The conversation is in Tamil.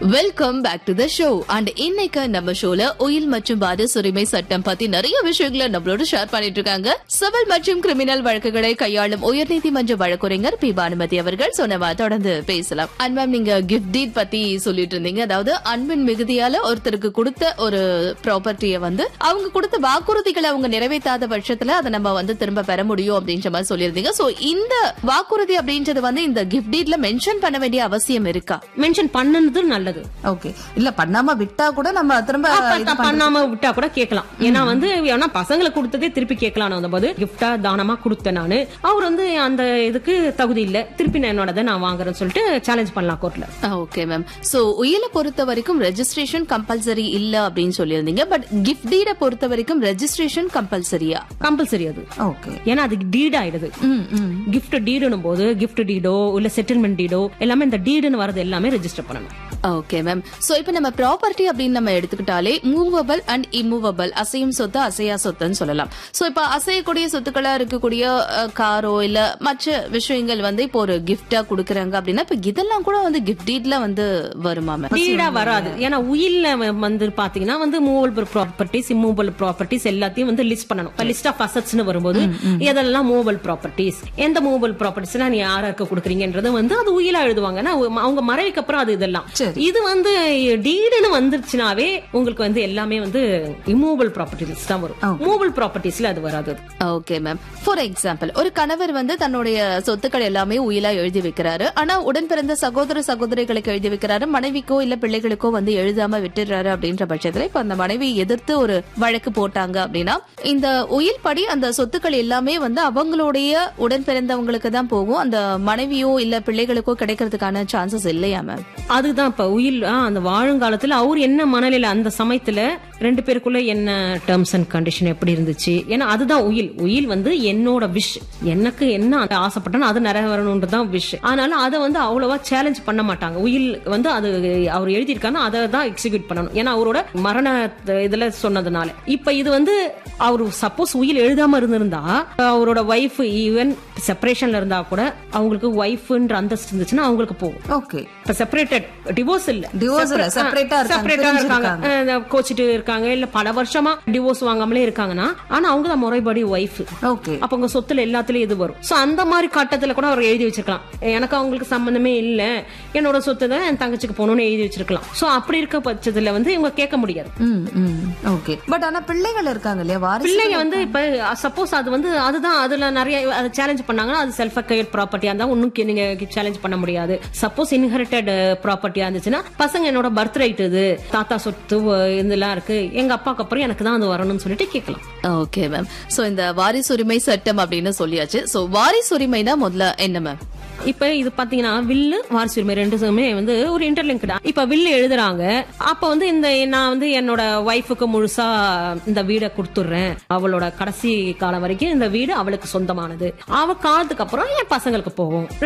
Welcome back to the show and இன்னைக்கு நம்ம ஷோல உயில் மற்றும் வாரிசு உரிமை சட்டம் பத்தி நிறைய விஷயங்களை நம்மளோட ஷேர் பண்ணிட்டு இருக்காங்க சிவில் மற்றும் கிரிமினல் வழக்குகளை கையாளும் உயர்நீதிமன்ற வழக்குரைஞர் பி பானுமதி அவர்கள் சொன்னவா தொடர்ந்து பேசலாம் அண்ட் மேம் நீங்க கிஃப்ட் டீட் பத்தி சொல்லிட்டு இருந்தீங்க அதாவது அன்பின் மிகுதியால ஒருத்தருக்கு கொடுத்த ஒரு ப்ராப்பர்ட்டியை வந்து அவங்க கொடுத்த வாக்குறுதிகளை அவங்க நிறைவேற்றாத பட்சத்துல அதை நம்ம வந்து திரும்ப பெற முடியும் அப்படின்ற மாதிரி சொல்லியிருந்தீங்க சோ இந்த வாக்குறுதி அப்படின்றது வந்து இந்த கிஃப்ட் டீட்ல மென்ஷன் பண்ண வேண்டிய அவசியம் இருக்கா மென்ஷன் பண்ணது நல்லது ஓகே இல்ல பண்ணாம விட்டா கூட நம்ம திரும்ப அப்ப இது த- பண்ணாம விட்டா கூட கேட்கலாம் ஏன்னா வந்து ஏன்னா பசங்களுக்கு கொடுத்ததே திருப்பி கேட்கலாம் அந்த போது கிஃப்டா தானமா கொடுத்தேன் நானு அவர் வந்து அந்த இதுக்கு தகுதி இல்ல திருப்பி நான் என்னோடத நான் வாங்குறேன்னு சொல்லிட்டு சேலஞ்ச் பண்ணலாம் கோர்ட்ல ஓகே மேம் சோ உயிலை பொறுத்த வரைக்கும் ரெஜிஸ்ட்ரேஷன் கம்பல்சரி இல்ல அப்படின்னு சொல்லியிருந்தீங்க பட் கிஃப்ட் டீட பொறுத்த வரைக்கும் ரெஜிஸ்ட்ரேஷன் கம்பல்சரியா கம்பல்சரி அது ஓகே ஏன்னா அதுக்கு டீட் ஆயிடுது கிஃப்ட் டீடுனும் போது கிஃப்ட் டீடோ இல்ல செட்டில்மெண்ட் டீடோ எல்லாமே இந்த டீடுன்னு வரது எல்லாமே ரெஜிஸ்டர் பண்ணணும் ஓகே மேம் சோ இப்போ நம்ம ப்ராப்பர்ட்டி அப்படின்னு நம்ம எடுத்துக்கிட்டாலே மூவபிள் அண்ட் இம்மூவபிள் அசையும் சொத்து அசையா சொத்துன்னு சொல்லலாம் சோ இப்போ அசையக்கூடிய சொத்துக்களா இருக்கக்கூடிய அஹ், காரோ இல்ல மற்ற விஷயங்கள் வந்து இப்போ ஒரு கிஃப்டா கொடுக்கறாங்க அப்படின்னா இப்ப இதெல்லாம் கூட வந்து கிஃப்ட் டீட்ல வந்து வருமா மேம் டீடா வராது ஏன்னா உயில்ல வ- வந்து பாத்தீங்கன்னா வந்து மூவபிள் ப்ராப்பர்ட்டிஸ் இம்மூவபிள் ப்ராப்பர்ட்டிஸ் எல்லாத்தையும் வந்து லிஸ்ட் பண்ணணும் லிஸ்ட் ஆஃப் அசட்ஸ்னு வரும்போது எதெல்லாம் மூவபிள் ப்ராப்பர்ட்டிஸ் எந்த மூவபிள் ப்ராப்பர்ட்டிஸ் நீ யாருக்கு கொடுக்குறீங்கன்றது வந்து அது உயிலா எழுதுவாங்க ஏன்னா அவங்க- அவங்க மறைவுக்கு அப்புறம் அது இதெல்லாம் சரி. இது வந்து டீடுன்னு வந்துருச்சுனாவே உங்களுக்கு வந்து எல்லாமே வந்து இம்மூவபிள் ப்ராப்பர்ட்டிஸ் தான் வரும் மூவபிள் ப்ராப்பர்ட்டிஸ்ல அது வராது ஓகே மேம் ஃபார் எக்ஸாம்பிள் ஒரு கணவர் வந்து தன்னுடைய சொத்துக்கள் எல்லாமே உயிலா எழுதி வைக்கிறாரு ஆனா உடன் பிறந்த சகோதர சகோதரிகளுக்கு எழுதி வைக்கிறாரு மனைவிக்கோ இல்ல பிள்ளைகளுக்கோ வந்து எழுதாம விட்டுறாரு அப்படின்ற பட்சத்துல இப்ப அந்த மனைவி எதிர்த்து ஒரு வழக்கு போட்டாங்க அப்படின்னா இந்த உயில் படி அந்த சொத்துக்கள் எல்லாமே வந்து அவங்களுடைய உடன் பிறந்தவங்களுக்கு தான் போகும் அந்த மனைவியோ இல்ல பிள்ளைகளுக்கோ கிடைக்கிறதுக்கான சான்சஸ் இல்லையா மேம் அதுதான் இப்ப உயில் ஆ, அந்த வாழுங்காலத்துல அவர் என்ன மனநிலை அந்த சமயத்துல ரெண்டு பேருக்குள்ள என்ன டேர்ம்ஸ் அண்ட் கண்டிஷன் எப்படி இருந்துச்சு ஏன்னா அதுதான் உயில் உயில் வந்து என்னோட விஷ் எனக்கு என்ன ஆசைப்பட்டனோ அது நிறைவேறணும்ன்றது தான் விஷ் அதனால அதை வந்து அவ்வளவா சேலஞ்ச் பண்ண மாட்டாங்க உயில் வந்து அது அவர் எழுதியிருக்காருன்னா அதை தான் எக்ஸிக்யூட் பண்ணணும் ஏன்னா அவரோட மரண இதுல சொன்னதுனால இப்ப இது வந்து அவர் சப்போஸ் உயில் எழுதாம இருந்திருந்தா அவரோட ஒய்ஃப் ஈவன் செப்பரேஷன்ல இருந்தா கூட அவங்களுக்கு ஒய்ஃப்ன்ற அந்தஸ்து இருந்துச்சுன்னா அவங்களுக்கு போகும் ஓகே இப்ப செப்பரேட்டட் டிவோர்ஸ் இல்ல Divorce இல்ல, separate ஆ இருக்காங்க, செப்பரேட்டா இருக்காங்க பிரிஞ்சிருக்காங்க. அஹ் கோச்சிட்டு இருக்காங்க இல்ல பல வருஷமா டிவோர்ஸ் வாங்காமலே இருக்காங்கன்னா ஆனா அவங்க தான் முறைப்படி ஒய்ஃப் ஓகே அப்ப உங்க சொத்துல எல்லாத்துலயும் இது வரும் சோ அந்த மாதிரி கட்டத்துல கூட அவர் எழுதி வச்சிருக்கலாம் எனக்கு அவங்களுக்கு சம்பந்தமே இல்ல என்னோட சொத்து தான் என் தங்கச்சிக்கு போகணும்னு எழுதி வச்சிருக்கலாம் சோ அப்படி இருக்க பட்சத்துல வந்து இவங்க கேட்க முடியாது ம் ம் ஓகே பட் ஆனா பிள்ளைகள் இருக்காங்க இல்லையா வாரிசு பிள்ளைங்க வந்து இப்ப சப்போஸ் அது வந்து அதுதான் அதுல நிறைய அதை சேலஞ்ச் பண்ணாங்கன்னா அது செல்ஃப் அக்கயர்ட் ப்ராப்பர்ட்டியா இருந்தா ஒன்னும் கே- நீங்க சேலஞ்ச் பண்ண முடியாது சப்போஸ் இன்ஹெரிட்டட் ப்ராப்பர்ட்டியா இருந்துச்சுன்னா பசங்க என்னோட பர்த் ரைட் இது தாத்தா சொத்து அஹ், இதெல்லாம் இருக்கு எங்க அப்பாக்கு அப்புறம் எனக்கு தான் அது வரணும்னு சொல்லிட்டு கேட்கலாம் ஓகே மேம் சோ இந்த வாரிசுரிமை சட்டம் அப்படின்னு சொல்லியாச்சு சோ வாரிசுரிமைனா முதல்ல என்ன மேம் இப்ப இது பாத்தீங்கன்னா வில்லு வாரிசு உரிமை ரெண்டுமே வந்து ஒரு இன்டர்லிங்க்டா இப்ப வில்லு எழுதுறாங்க அப்ப வந்து இந்த நான் வந்து என்னோட ஒய்ஃபுக்கு முழுசா இந்த வீடை கொடுத்துடுறேன் அவளோட கடைசி காலம் வரைக்கும் இந்த வீடு அவளுக்கு சொந்தமானது அவ காலத்துக்கு அப்புறம் என் பசங்களுக்கு போகும்